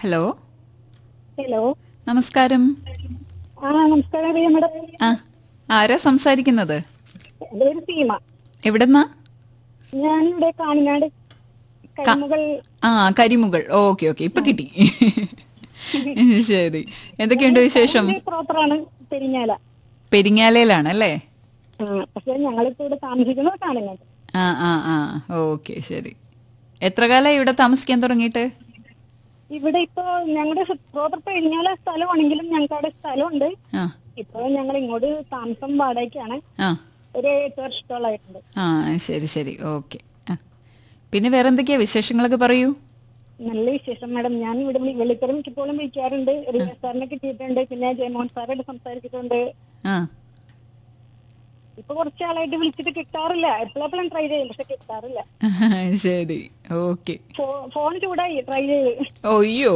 Hello hello നമസ്കാരം ആ നമസ്കാരം അറിയ മേഡം ആ ആരാ സംസാരിക്കുന്നത് എന്റെ പേര് സീമ എവിടെന്നാ ഞാനിവിടെ കാണിനാട് കരിമുകൾ ആ കരിമുകൾ ഓക്കെ ഓക്കെ ഇപ്പൊ കിട്ടി ശരി എന്തൊക്കെയുണ്ട് വിശേഷം പ്രോപ്പറാണ് പെരിഞ്ഞാല പെരിങ്ങാലയിലാണ് അല്ലേ ആ, പക്ഷെ ഞങ്ങളിപ്പോ ഇവിടെ താമസിക്കുന്നത് കാണിനാട് ആ ആ ആ ഓക്കെ ശരി എത്ര കാലമായി ഇവിടെ താമസിക്കാൻ തുടങ്ങിയിട്ട് ഇവിടെ ഇപ്പൊ ഞങ്ങളുടെ പ്രോപ്പർ പെരിഞ്ഞാല സ്ഥലമാണെങ്കിലും ഞങ്ങൾക്ക് അവിടെ സ്ഥലമുണ്ട് ആ ഇപ്പൊ ഞങ്ങൾ ഇങ്ങോട്ട് താമസം വാടകയ്ക്കാണ് ആ ഒരു എട്ട് വർഷത്തോളായിട്ടുണ്ട് ആ ശരി ശരി ഓക്കെ ആ പിന്നെ വേറെ എന്തൊക്കെയാ വിശേഷങ്ങളൊക്കെ പറയൂ നല്ല വിശേഷം മാഡം ഞാൻ ഇവിടെ വിളി- വെള്ളിത്തരം മിക്കപ്പോഴും വിളിക്കാറുണ്ട് റിയ സാറിനെ കിട്ടിയിട്ടുണ്ട് പിന്നെ ജയമോഹൻ സാറായിട്ട് സംസാരിച്ചിട്ടുണ്ട് ആ ഇപ്പൊ കുറച്ചാളായിട്ട് വിളിച്ചിട്ട് കിട്ടാറില്ല എപ്പോഴെപ്പോഴും ട്രൈ ചെയ്യും പക്ഷെ കിട്ടാറില്ല ശരി ഓക്കെ ഫോ- ഫോൺ ചൂടായി ട്രൈ ചെയ്ത് ഒയ്യോ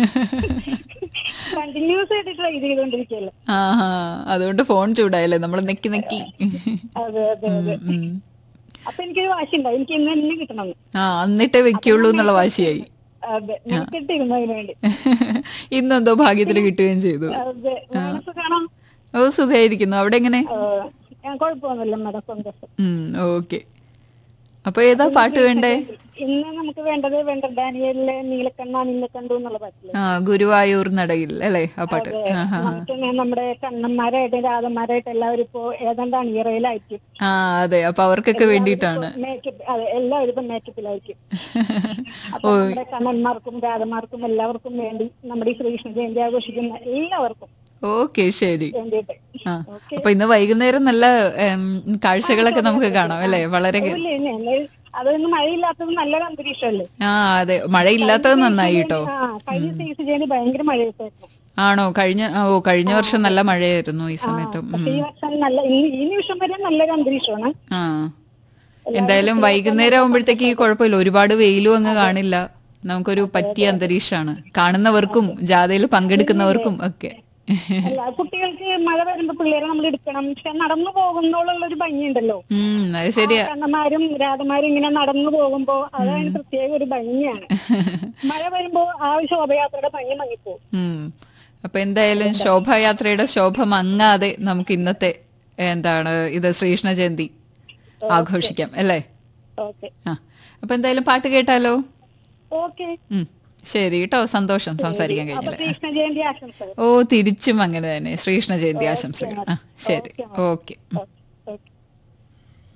കണ്ടിന്യൂസ് ആയിട്ട് ട്രൈ ചെയ്തോണ്ടിരിക്കല്ലോ ആ അതുകൊണ്ട് ഫോൺ ചൂടായല്ലേ നമ്മൾ നെക്കി നെക്കി അതെ അതെ അതെ ഉം, ഉം. അപ്പൊ എനിക്കൊരു വാശിണ്ടാവും എനിക്ക് ഇന്ന് തന്നെ കിട്ടണം ആ എന്നിട്ടേ വെക്കുള്ളൂ എന്നുള്ള വാശിയായി അതെ ഞാൻ കിട്ടിയിരുന്നു അതിന് വേണ്ടി ഇന്നെന്തോ ഭാഗ്യത്തിന് കിട്ടുകയും ചെയ്തു അതെ മനസ്സ് കാണാം ഓ സുഖമായിരിക്കുന്നു അവിടെ എങ്ങനെ ഞാൻ കുഴപ്പമൊന്നുമില്ല മാഡം സന്തോഷം ഉം ഓക്കെ അപ്പൊ ഏതാ പാട്ട് വേണ്ടേ ഇന്ന് നമുക്ക് വേണ്ടത് വേണ്ട ഡാനിയലിലെ നീലക്കണ്ണ നിന്നെ കണ്ടു എന്നുള്ള പാട്ടില് ആ ഗുരുവായൂർ നടയിൽ അല്ലേ ആ പാട്ട് അതെ ആ ആ നമുക്ക് നമ്മുടെ കണ്ണന്മാരായിട്ട് രാധന്മാരായിട്ട് എല്ലാവരും ഇപ്പോ ഏതാണ്ട് അണിയറയിലായിരിക്കും ആ അതെ അപ്പൊ അവർക്കൊക്കെ വേണ്ടിയിട്ടാണ് മേക്കപ്പ് അതെ എല്ലാവരും ഇപ്പൊ മേക്കപ്പിലായിരിക്കും അപ്പൊ നമ്മുടെ കണ്ണന്മാർക്കും രാധന്മാർക്കും എല്ലാവർക്കും വേണ്ടി നമ്മുടെ ഈ ശ്രീകൃഷ്ണ ജയന്തി ആഘോഷിക്കുന്ന എല്ലാവർക്കും ഓക്കെ ശരി വേണ്ടിയിട്ട് ആ ഓക്കെ അപ്പൊ ഇന്ന് വൈകുന്നേരം നല്ല em, കാഴ്ചകളൊക്കെ നമുക്ക് കാണാം അല്ലേ വളരെ അതുപോലെ തന്നെ ഞങ്ങൾ അതൊന്നും മഴയില്ലാത്തത് നല്ലൊരു അന്തരീക്ഷമല്ലേ ആ അതെ മഴയില്ലാത്തത് നന്നായി കേട്ടോ ആ കഴിഞ്ഞ സീസൺ ജയന്തി ഭയങ്കര മഴയൊക്കെയായിരുന്നു ആണോ കഴിഞ്ഞ ഓ കഴിഞ്ഞ വർഷം നല്ല മഴയായിരുന്നു ഈ സമയത്തും ഉം. പക്ഷെ ഈ വർഷം നല്ല ഈ ഈ നിമിഷം വരെ നല്ലൊരു അന്തരീക്ഷമാണ് ആ എന്തായാലും വൈകുന്നേരം ആവുമ്പോഴത്തേക്ക് കുഴപ്പമില്ല ഒരുപാട് വെയിലും അങ്ങ് കാണില്ല നമുക്കൊരു പറ്റിയ അന്തരീക്ഷമാണ് കാണുന്നവർക്കും ജാഥയിൽ പങ്കെടുക്കുന്നവർക്കും ഒക്കെ അല്ല കുട്ടികൾക്ക് മഴ വരുമ്പോ പിള്ളേരെ നമ്മൾ എടുക്കണം പക്ഷെ നടന്നു പോകുന്നോളുള്ള ഒരു ഭംഗിയുണ്ടല്ലോ ഉം അത് ശരിയാ കണ്ണന്മാരും രാധമാരും ഇങ്ങനെ നടന്നു പോകുമ്പോ അതതിന് പ്രത്യേക ഒരു ഭംഗിയാണ് മഴ വരുമ്പോ ആ ഒരു ശോഭയാത്രയുടെ ഭംഗി മങ്ങിപ്പോവും ഉം അപ്പൊ എന്തായാലും ശോഭായാത്രയുടെ ശോഭ മങ്ങാതെ നമുക്ക് ഇന്നത്തെ എന്താണ് ഇത് ശ്രീകൃഷ്ണ ജയന്തി ആഘോഷിക്കാം അല്ലേ ഓക്കെ ആ അപ്പൊ എന്തായാലും പാട്ട് കേട്ടാലോ ഓക്കെ ഉം ശരി കേട്ടോ സന്തോഷം സംസാരിക്കാൻ അപ്പൊ കഴിഞ്ഞാൽ കൃഷ്ണ ജയന്തി ആശംസകൾ ഓ തിരിച്ചും അങ്ങനെ തന്നെ ശ്രീകൃഷ്ണ ജയന്തി ആശംസകൾ ആ ശരി ഓക്കെ ഓക്കെ